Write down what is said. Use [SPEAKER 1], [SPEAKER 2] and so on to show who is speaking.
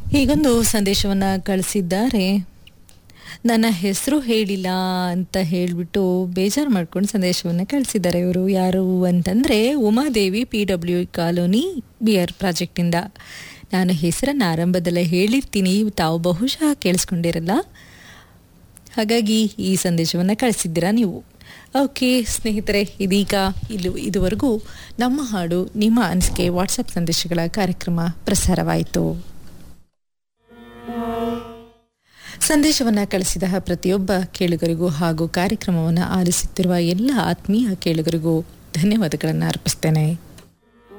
[SPEAKER 1] ಹೀಗೊಂದು ಸಂದೇಶವನ್ನ ಕಳಿಸಿದ್ದಾರೆ ನನ್ನ ಹೆಸರು ಹೇಳಿಲ್ಲ ಅಂತ ಹೇಳಿಬಿಟ್ಟು ಬೇಜಾರು ಮಾಡ್ಕೊಂಡು ಸಂದೇಶವನ್ನು ಕಳಿಸಿದ್ದಾರೆ ಇವರು ಯಾರು ಅಂತಂದರೆ Umadevi P W colony B R ಪ್ರಾಜೆಕ್ಟಿಂದ ನಾನು ಹೆಸರನ್ನು ಆರಂಭದಲ್ಲೇ ಹೇಳಿರ್ತೀನಿ ತಾವು ಬಹುಶಃ ಕೇಳಿಸ್ಕೊಂಡಿರಲ್ಲ ಹಾಗಾಗಿ ಈ ಸಂದೇಶವನ್ನು ಕಳಿಸಿದ್ದೀರಾ ನೀವು ಓಕೆ ಸ್ನೇಹಿತರೆ ಇದೀಗ ಇಲ್ಲಿ ಇದುವರೆಗೂ ನಮ್ಮ ಹಾಡು ನಿಮ್ಮ ಅನಿಸಿಕೆ ವಾಟ್ಸಪ್ ಸಂದೇಶಗಳ ಕಾರ್ಯಕ್ರಮ ಪ್ರಸಾರವಾಯಿತು ಸಂದೇಶವನ್ನು ಕಳಿಸಿದ ಪ್ರತಿಯೊಬ್ಬ ಕೇಳುಗರಿಗೂ ಹಾಗೂ ಕಾರ್ಯಕ್ರಮವನ್ನು ಆಲಿಸುತ್ತಿರುವ ಎಲ್ಲ ಆತ್ಮೀಯ ಕೇಳುಗರಿಗೂ ಧನ್ಯವಾದಗಳನ್ನು ಅರ್ಪಿಸ್ತೇನೆ